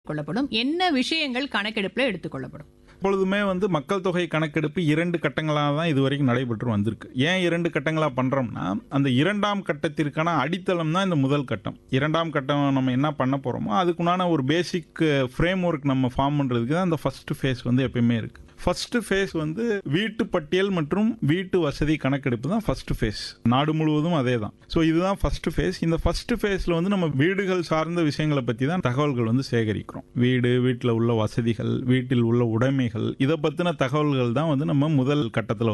கொள்ளப்படும் என்ன விஷயங்கள் கணக்கெடுப்புல எடுத்துக்கொள்ளப்படும் எப்பொழுதுமே வந்து மக்கள் தொகை கணக்கெடுப்பு இரண்டு கட்டங்களாக தான் இது வரைக்கும் நடைபெற்று வந்திருக்கு ஏன் இரண்டு கட்டங்களாக பண்ணுறோம்னா அந்த இரண்டாம் கட்டத்திற்கான அடித்தளம் தான் இந்த முதல் கட்டம் இரண்டாம் கட்டம் நம்ம என்ன பண்ண போகிறோமோ அதுக்குண்டான ஒரு பேசிக் ஃப்ரேம் ஒர்க் நம்ம ஃபார்ம் பண்ணுறதுக்கு தான் அந்த ஃபர்ஸ்ட் ஃபேஸ் வந்து எப்பயுமே இருக்குது ஃபர்ஸ்ட் ஃபேஸ் வந்து வீட்டு பட்டியல் மற்றும் வீட்டு வசதி கணக்கெடுப்பு தான் ஃபர்ஸ்ட் ஃபேஸ் நாடு முழுவதும் அதே தான் ஸோ இதுதான் ஃபர்ஸ்ட் ஃபேஸ் இந்த ஃபர்ஸ்ட் ஃபேஸில் வந்து நம்ம வீடுகள் சார்ந்த விஷயங்களை பற்றி தான் தகவல்கள் வந்து சேகரிக்கிறோம் வீடு வீட்டில் உள்ள வசதிகள் வீட்டில் உள்ள உடைமைகள் இதை பற்றின தகவல்கள் தான் வந்து நம்ம முதல் கட்டத்தில்